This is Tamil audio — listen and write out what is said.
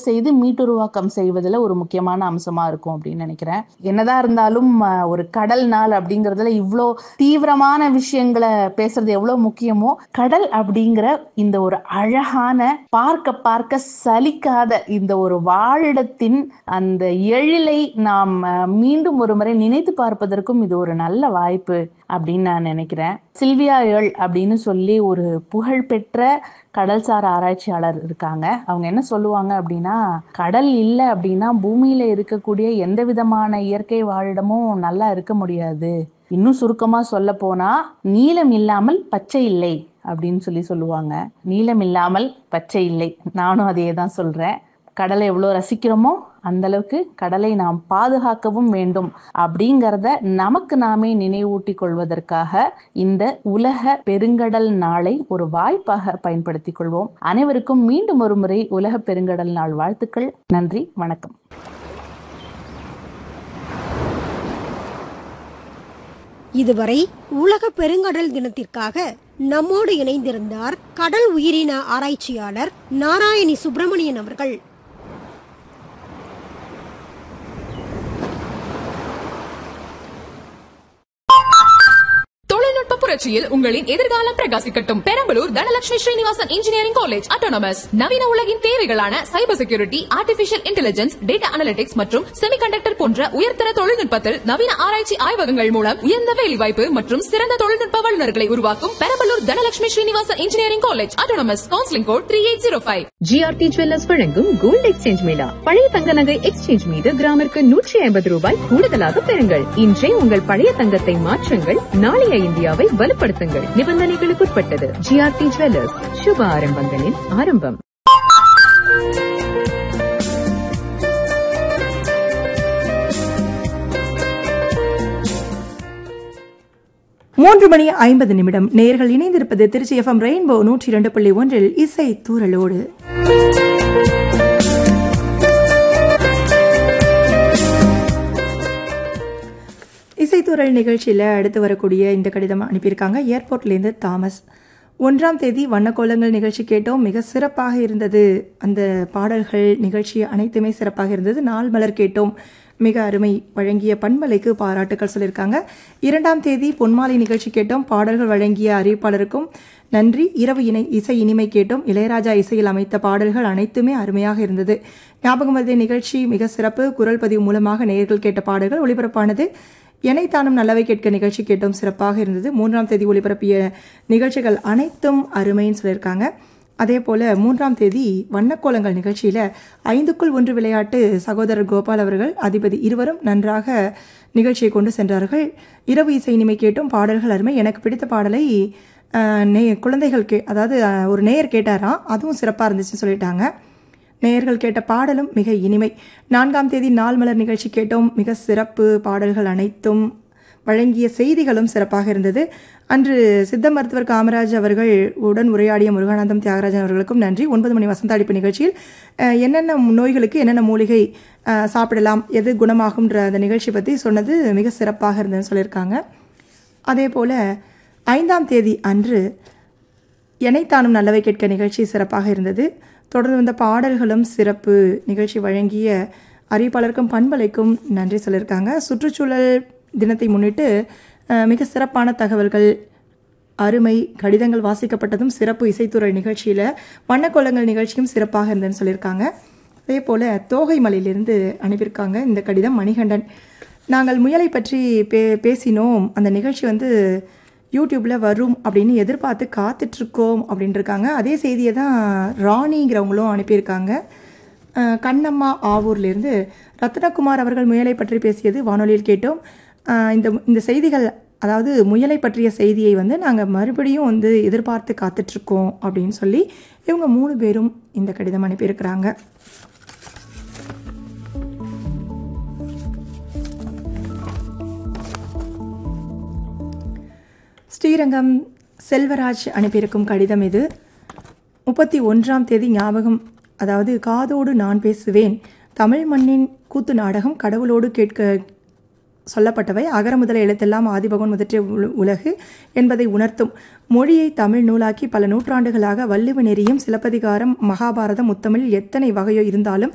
செய்து மீட்டுருவாக்கம் செய்வதில் ஒரு முக்கியமான அம்சமா இருக்கும் அப்படின்னு நினைக்கிறேன் என்னதான் இருந்தாலும் அஹ், ஒரு கடல் நாள் அப்படிங்கறதுல இவ்வளோ தீவிரமான விஷயங்களை பேசுறது எவ்வளவு முக்கியமோ கடல் அப்படிங்கிற இந்த ஒரு அழகான பார்க்க பார்க்க சலிக்காத இந்த ஒரு வாழிடத்தின் அந்த எழிலை நாம் அஹ், மீண்டும் ஒரு முறை நினைத்து பார்ப்பதற்கும் இது ஒரு நல்ல வாய்ப்பு அப்படின்னு நான் நினைக்கிறேன் சில்வியா ஏள் அப்படின்னு சொல்லி ஒரு புகழ்பெற்ற கடல்சார் ஆராய்ச்சியாளர் இருக்காங்க அவங்க என்ன சொல்லுவாங்க அப்படின்னா கடல் இல்லை அப்படின்னா பூமியில இருக்கக்கூடிய எந்த விதமான இயற்கை வாழிடமும் நல்லா இருக்க முடியாது இன்னும் சுருக்கமா சொல்ல போனா நீலம் இல்லாமல் பச்சை இல்லை அப்படின்னு சொல்லி சொல்லுவாங்க நீலம் இல்லாமல் பச்சை இல்லை நானும் அதே தான் சொல்றேன் கடலை எவ்வளோ ரசிக்கிறோமோ அந்த அளவுக்கு கடலை நாம் பாதுகாக்கவும் வேண்டும் அப்படிங்கிறத நமக்கு நாமே நினைவூட்டி கொள்வதற்காக இந்த உலக பெருங்கடல் நாளை ஒரு வாய்ப்பாக பயன்படுத்திக் கொள்வோம் அனைவருக்கும் மீண்டும் ஒரு முறை உலக பெருங்கடல் நாள் வாழ்த்துக்கள் நன்றி வணக்கம் இதுவரை உலக பெருங்கடல் தினத்திற்காக நம்மோடு இணைந்திருந்தார் கடல் உயிரின ஆராய்ச்சியாளர் நாராயணி சுப்பிரமணியன் அவர்கள் தொழில்நுட்ப புரட்சியில் உங்களின் எதிர்காலம் பிரகாசிக்கட்டும் Perambalur Dhanalakshmi Srinivasan engineering college autonomous நவீன உலகின் தேவைகளான cyber security artificial intelligence data analytics மற்றும் செமிகண்டக்டர் போன்ற உயர்தர தொழில்நுட்பத்தில் நவீன ஆராய்ச்சி ஆய்வகங்கள் மூலம் உயர்ந்த வேலைவாய்ப்பு மற்றும் சிறந்த தொழில்நுட்ப வல்லுநர்களை உருவாக்கும் Perambalur Dhanalakshmi Srinivasan engineering college autonomous counselling code three eight zero five GRT jewellers வழங்கும் கோல்ட் எக்ஸ்சேஞ்ச் மேளா பழைய தங்க நகை எக்ஸ்சேஞ்ச் மீது கிராமிற்கு நூற்றி ஐம்பது ரூபாய் கூடுதலாக பெறுங்கள் இன்றே உங்கள் பழைய தங்கத்தை மாற்றுங்கள் நாளைய இந்தியாவை வலுப்படுத்துங்கள் நிபந்தனைகளுக்குட்பட்டது ஜிஆர்டி ஜுவல்லர்ஸ் சுப ஆரம்பங்களின் ஆரம்பம் மூன்று மணி ஐம்பது நிமிடம் நேர்கள் இணைந்திருப்பது திருச்சி எஃப்எம் ரெயின்போ நூற்றி இரண்டு புள்ளி ஒன்றில் இசை தூரலோடு இசைத்தூரல் நிகழ்ச்சியில் அடுத்து வரக்கூடிய இந்த கடிதம் அனுப்பியிருக்காங்க ஏர்போர்ட்லேருந்து தாமஸ் ஒன்றாம் தேதி வண்ணக்கோலங்கள் நிகழ்ச்சி கேட்டோம் மிக சிறப்பாக இருந்தது அந்த பாடல்கள் நிகழ்ச்சி அனைத்துமே சிறப்பாக இருந்தது நாள் மலர் கேட்டோம் மிக அருமை வழங்கிய பண்பலைக்கு பாராட்டுக்கள் சொல்லியிருக்காங்க இரண்டாம் தேதி பொன்மாலை நிகழ்ச்சி கேட்டோம் பாடல்கள் வழங்கிய அறிவிப்பாளருக்கும் நன்றி இரவு இணை இசை இனிமை கேட்டோம் இளையராஜா இசையில் அமைத்த பாடல்கள் அனைத்துமே அருமையாக இருந்தது ஞாபகம் மருதிய நிகழ்ச்சி மிக சிறப்பு குரல் பதிவு மூலமாக நேயர்கள் கேட்ட பாடல்கள் ஒளிபரப்பானது எனைத்தானும் நல்லவை கேட்க நிகழ்ச்சி கேட்டோம் சிறப்பாக இருந்தது மூன்றாம் தேதி ஒளிபரப்பிய நிகழ்ச்சிகள் அனைத்தும் அருமைன்னு சொல்லியிருக்காங்க அதே போல் மூன்றாம் தேதி வண்ணக்கோலங்கள் நிகழ்ச்சியில் ஐந்துக்குள் ஒன்று விளையாட்டு சகோதரர் கோபால் அவர்கள் அதிபதி இருவரும் நன்றாக நிகழ்ச்சியை கொண்டு சென்றார்கள் இரவு இசை இனிமை கேட்டும் பாடல்கள் அருமை எனக்கு பிடித்த பாடலை அஹ், நே குழந்தைகள் கே அதாவது அஹ், ஒரு நேயர் கேட்டாராம் அதுவும் சிறப்பாக இருந்துச்சுன்னு சொல்லிட்டாங்க நேயர்கள் கேட்ட பாடலும் மிக இனிமை நான்காம் தேதி நாள் மலர் நிகழ்ச்சி கேட்டோம் மிக சிறப்பு பாடல்கள் அனைத்தும் வழங்கிய செய்திகளும் சிறப்பாக இருந்தது அன்று சித்த மருத்துவர் காமராஜ் அவர்கள் உடன் உரையாடிய முருகானந்தம் தியாகராஜன் அவர்களுக்கும் நன்றி ஒன்பது மணி வசந்த அடிப்பு நிகழ்ச்சியில் அஹ், என்னென்ன நோய்களுக்கு என்னென்ன மூலிகை அஹ், சாப்பிடலாம் எது குணமாகும்ன்ற அந்த நிகழ்ச்சி பற்றி சொன்னது மிக சிறப்பாக இருந்ததுன்னு சொல்லியிருக்காங்க அதே போல் ஐந்தாம் தேதி அன்று எனைத்தானும் நல்லவை கேட்க நிகழ்ச்சி சிறப்பாக இருந்தது தொடர்ந்து வந்த பாடல்களும் சிறப்பு நிகழ்ச்சி வழங்கிய அறிவிப்பாளருக்கும் பண்பலைக்கும் நன்றி சொல்லியிருக்காங்க சுற்றுச்சூழல் தினத்தை முன்னிட்டு அஹ், மிக சிறப்பான தகவல்கள் அருமை கடிதங்கள் வாசிக்கப்பட்டதும் சிறப்பு இசைத்துறை நிகழ்ச்சியில் வண்ணக்கோலங்கள் நிகழ்ச்சியும் சிறப்பாக இருந்ததுன்னு சொல்லியிருக்காங்க அதே போல் தோகை மலையிலிருந்து அனுப்பியிருக்காங்க இந்த கடிதம் மணிகண்டன் நாங்கள் முயலை பற்றி பே பேசினோம் அந்த நிகழ்ச்சி வந்து யூடியூப்பில் வரும் அப்படின்னு எதிர்பார்த்து காத்துட்ருக்கோம் அப்படின்னு இருக்காங்க அதே செய்தியை தான் ராணிங்கிறவங்களும் அனுப்பியிருக்காங்க அஹ், கண்ணம்மா ஆவூர்லேருந்து ரத்னகுமார் அவர்கள் முயலை பற்றி பேசியது வானொலியில் கேட்டோம் அஹ், இந்த இந்த செய்திகள் அதாவது முயலை பற்றிய செய்தியை வந்து நாங்கள் மறுபடியும் வந்து எதிர்பார்த்து காத்துட்ருக்கோம் அப்படின்னு சொல்லி இவங்க மூணு பேரும் இந்த கடிதம் அனுப்பியிருக்கிறாங்க ஸ்ரீரங்கம் செல்வராஜ் அனுப்பியிருக்கும் கடிதம் இது முப்பத்தி ஒன்றாம் தேதி ஞாபகம் அதாவது காதோடு நான் பேசுவேன் தமிழ் மண்ணின் கூத்து நாடகம் கடவுளோடு கேட்க சொல்லப்பட்டவை அகர முதல எழுத்தெல்லாம் ஆதிபகவன் முதற்றிய உல- உலகு என்பதை உணர்த்தும் மொழியை தமிழ் நூலாக்கி பல நூற்றாண்டுகளாக வள்ளுவ நெறியும் சிலப்பதிகாரம் மகாபாரதம் முத்தமிழ் எத்தனை வகையோ இருந்தாலும்